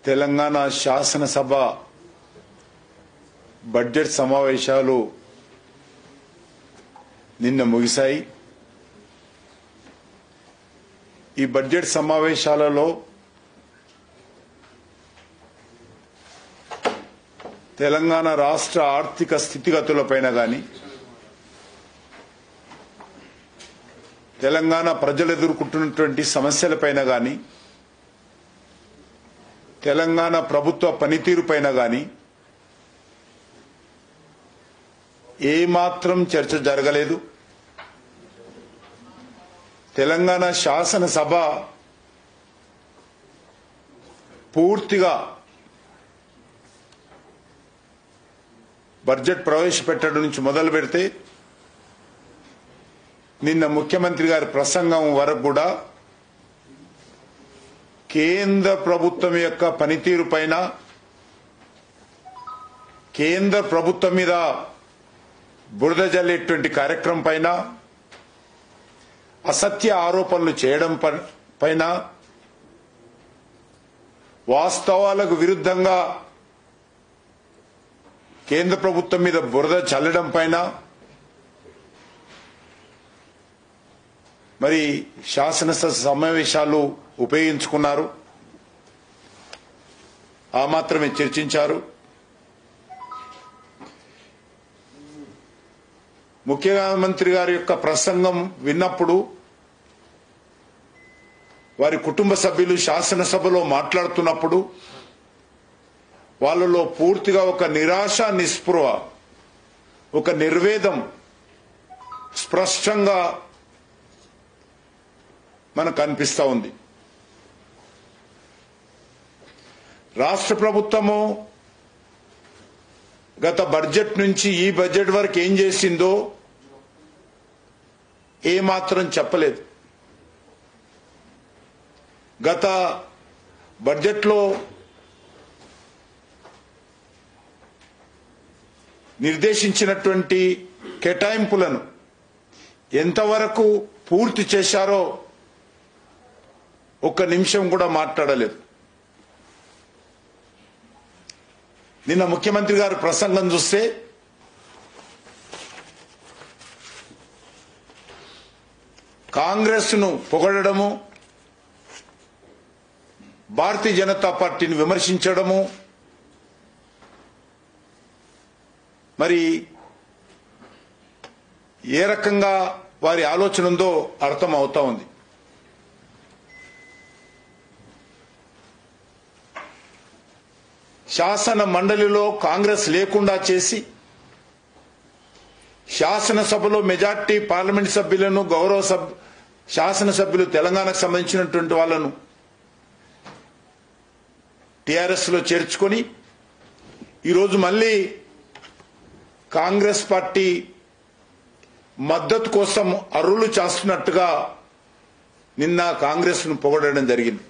తెలంగాణ శాసనసభ బడ్జెట్ సమావేశాలు నిన్న ముగిశాయి ఈ బడ్జెట్ సమావేశాలలో తెలంగాణ రాష్ట్ర ఆర్థిక స్థితిగతులపైన గాని తెలంగాణ ప్రజలు ఎదుర్కొంటున్నటువంటి సమస్యలపైన గాని తెలంగాణ ప్రభుత్వ పనితీరుపైన గాని ఏమాత్రం చర్చ జరగలేదు తెలంగాణ శాసనసభ పూర్తిగా బడ్జెట్ ప్రవేశపెట్టడం నుంచి మొదలు పెడితే నిన్న ముఖ్యమంత్రి గారి ప్రసంగం వరకు కూడా కేంద్ర ప్రభుత్వం యొక్క పనితీరు పైన కేంద్ర ప్రభుత్వం మీద బురద జల్లేటువంటి కార్యక్రమం పైన అసత్య ఆరోపణలు చేయడం ప- పైన వాస్తవాలకు విరుద్ధంగా కేంద్ర ప్రభుత్వం మీద బురద చల్లడం పైన మరి శాసనసభ సమావేశాలు ఉపయోగించుకున్నారు ఆ మాత్రమే చర్చించారు ముఖ్యమంత్రి గారి యొక్క ప్రసంగం విన్నప్పుడు వారి కుటుంబ సభ్యులు శాసనసభలో మాట్లాడుతున్నప్పుడు వాళ్ళలో పూర్తిగా ఒక నిరాశ నిస్పృహ ఒక నిర్వేదం స్పష్టంగా మనకు కనిపిస్తా ఉంది రాష్ట్ర ప్రభుత్వము గత బడ్జెట్ నుంచి ఈ బడ్జెట్ వరకు ఏం చేసిందో ఏమాత్రం చెప్పలేదు గత బడ్జెట్లో నిర్దేశించినటువంటి కేటాయింపులను ఎంతవరకు పూర్తి చేశారో ఒక్క నిమిషం కూడా మాట్లాడలేదు నిన్న ముఖ్యమంత్రి గారి ప్రసంగం చూస్తే కాంగ్రెస్ ను పొగడము భారతీయ జనతా పార్టీని విమర్శించడము మరి ఏ రకంగా వారి ఆలోచన ఉందో అర్థం అవుతా ఉంది శాసన మండలిలో కాంగ్రెస్ లేకుండా చేసి శాసనసభలో మెజార్టీ పార్లమెంట్ సభ్యులను గౌరవ సభ్ శాసనసభ్యులు తెలంగాణకు సంబంధించినటువంటి వాళ్ళను టిఆర్ఎస్ లో చేర్చుకొని ఈరోజు మళ్ళీ కాంగ్రెస్ పార్టీ మద్దతు కోసం అరులు చేస్తున్నట్టుగా నిన్న కాంగ్రెస్ ను పొగడడం జరిగింది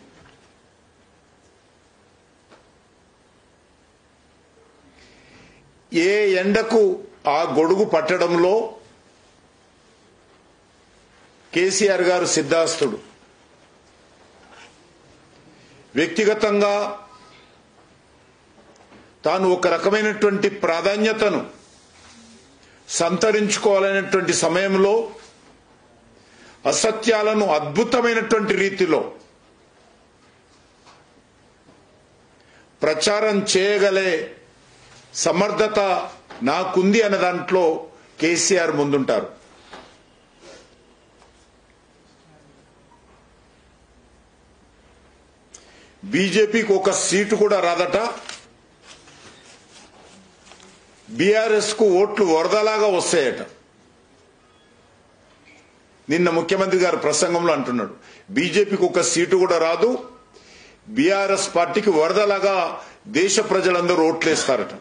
ఏ ఎండకు ఆ గొడుగు పట్టడంలో కేసీఆర్ గారు సిద్ధాస్తుడు వ్యక్తిగతంగా తాను ఒక రకమైనటువంటి ప్రాధాన్యతను సంతరించుకోవాలనేటువంటి సమయంలో అసత్యాలను అద్భుతమైనటువంటి రీతిలో ప్రచారం చేయగలే సమర్థత నాకుంది అన్న దాంట్లో కేసీఆర్ ముందుంటారు బీజేపీకి ఒక సీటు కూడా రాదట బీఆర్ఎస్ కు ఓట్లు వరదలాగా వస్తాయట నిన్న ముఖ్యమంత్రి గారు ప్రసంగంలో అంటున్నాడు బీజేపీకి ఒక సీటు కూడా రాదు బీఆర్ఎస్ పార్టీకి వరదలాగా దేశ ప్రజలందరూ ఓట్లేస్తారట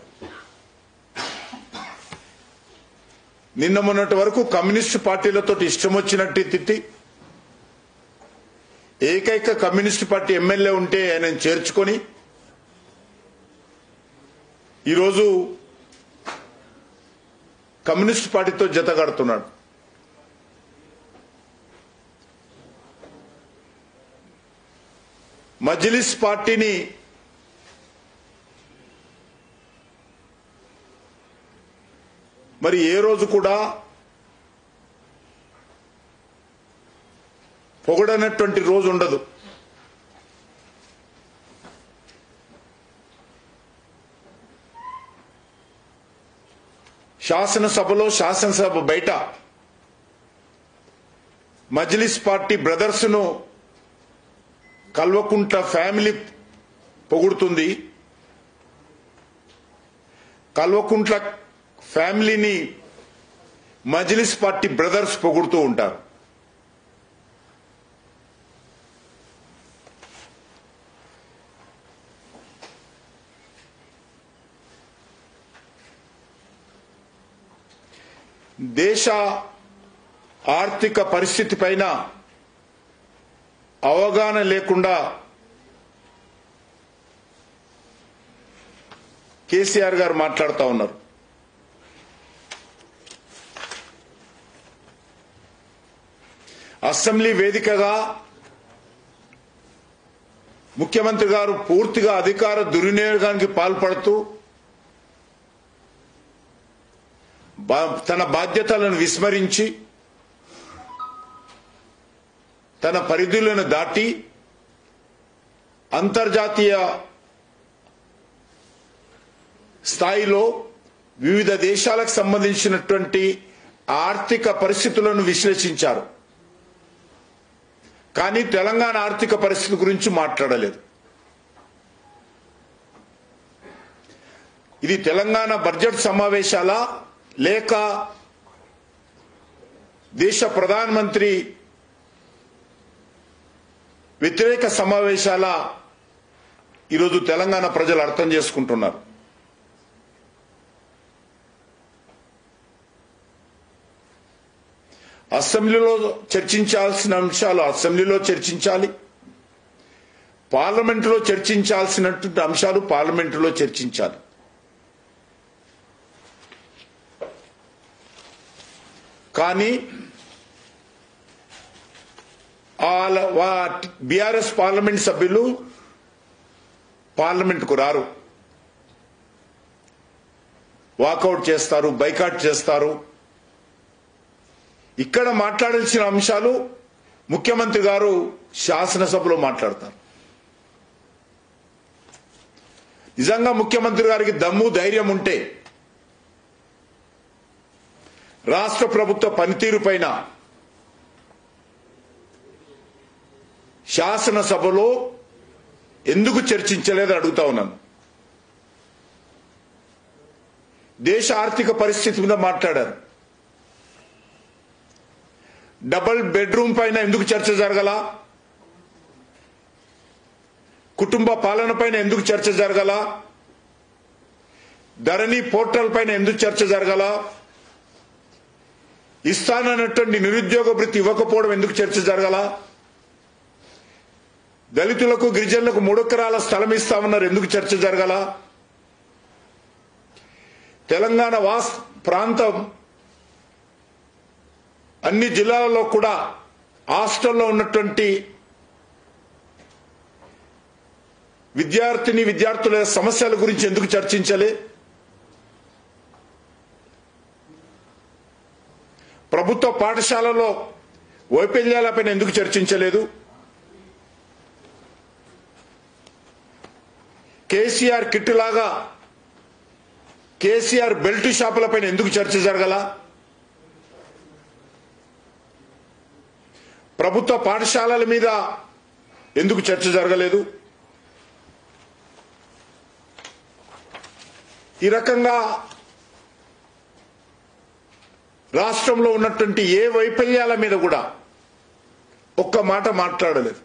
నిన్న మొన్నటి వరకు కమ్యూనిస్టు పార్టీలతో ఇష్టం వచ్చినట్టు తిట్టి ఏకైక కమ్యూనిస్టు పార్టీ ఎమ్మెల్యే ఉంటే ఆయన చేర్చుకొని ఈరోజు కమ్యూనిస్ట్ పార్టీతో జతగడుతున్నాడు మజ్లిస్ పార్టీని మరి ఏ రోజు కూడా పొగడనటువంటి రోజు ఉండదు శాసనసభలో శాసనసభ బయట మజ్లిస్ పార్టీ బ్రదర్స్ ను కల్వకుంట్ల ఫ్యామిలీ పొగుడుతుంది కల్వకుంట్ల ఫ్యామిలీని మజ్లిస్ పార్టీ బ్రదర్స్ పొగుడుతూ ఉంటారు దేశ ఆర్థిక పరిస్థితి పైన అవగాహన లేకుండా కేసీఆర్ గారు మాట్లాడుతూ ఉన్నారు అసెంబ్లీ వేదికగా ముఖ్యమంత్రి గారు పూర్తిగా అధికార దుర్వినియోగానికి పాల్పడుతూ బా- తన బాధ్యతలను విస్మరించి తన పరిధులను దాటి అంతర్జాతీయ స్థాయిలో వివిధ దేశాలకు సంబంధించినటువంటి ఆర్థిక పరిస్థితులను విశ్లేషించారు కానీ తెలంగాణ ఆర్థిక పరిస్థితి గురించి మాట్లాడలేదు ఇది తెలంగాణ బడ్జెట్ సమావేశాల లేక దేశ ప్రధానమంత్రి వ్యతిరేక సమావేశాల ఈరోజు తెలంగాణ ప్రజలు అర్థం చేసుకుంటున్నారు అసెంబ్లీలో చర్చించాల్సిన అంశాలు అసెంబ్లీలో చర్చించాలి పార్లమెంటులో చర్చించాల్సినటువంటి అంశాలు పార్లమెంటులో చర్చించాలి కానీ బీఆర్ఎస్ పార్లమెంట్ సభ్యులు పార్లమెంట్కు రారు వాకౌట్ చేస్తారు బైకాట్ చేస్తారు ఇక్కడ మాట్లాడాల్సిన అంశాలు ముఖ్యమంత్రి గారు శాసనసభలో మాట్లాడతారు నిజంగా ముఖ్యమంత్రి గారికి దమ్ము ధైర్యం ఉంటే రాష్ట్ర ప్రభుత్వ పనితీరు పైన శాసనసభలో ఎందుకు చర్చించలేదని అడుగుతా ఉన్నాను దేశ ఆర్థిక పరిస్థితి మీద మాట్లాడారు డబుల్ బెడ్రూమ్ పైన ఎందుకు చర్చ జరగల కుటుంబ పాలన పైన ఎందుకు చర్చ జరగల ధరణి పోర్టల్ పైన ఎందుకు చర్చ జరగల ఇస్తానన్నటువంటి నిరుద్యోగ వృత్తి ఇవ్వకపోవడం ఎందుకు చర్చ జరగల దళితులకు గిరిజనులకు మూడెకరాల స్థలం ఇస్తామన్నారు ఎందుకు చర్చ జరగల తెలంగాణ వాస్ ప్రాంతం అన్ని జిల్లాలలో కూడా హాస్టల్లో ఉన్నటువంటి విద్యార్థిని విద్యార్థుల సమస్యల గురించి ఎందుకు చర్చించలే ప్రభుత్వ పాఠశాలలో వైఫల్యాలపైన ఎందుకు చర్చించలేదు కేసీఆర్ కిట్ లాగా కేసీఆర్ బెల్ట్ షాపులపైన ఎందుకు చర్చ జరగల ప్రభుత్వ పాఠశాలల మీద ఎందుకు చర్చ జరగలేదు ఈ రకంగా రాష్ట్రంలో ఉన్నటువంటి ఏ వైఫల్యాల మీద కూడా ఒక్క మాట మాట్లాడలేదు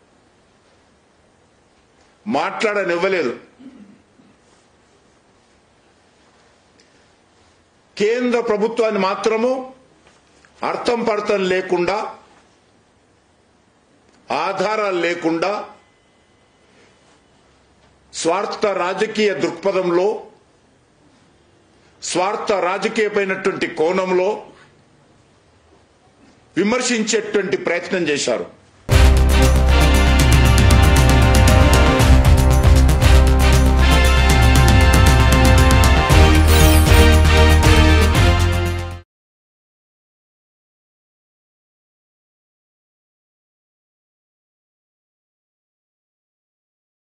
మాట్లాడనివ్వలేదు కేంద్ర ప్రభుత్వాన్ని మాత్రము అర్థం పడతం లేకుండా ఆధారాలు లేకుండా స్వార్థ రాజకీయ దృక్పథంలో స్వార్థ రాజకీయమైనటువంటి కోణంలో విమర్శించేటువంటి ప్రయత్నం చేశారు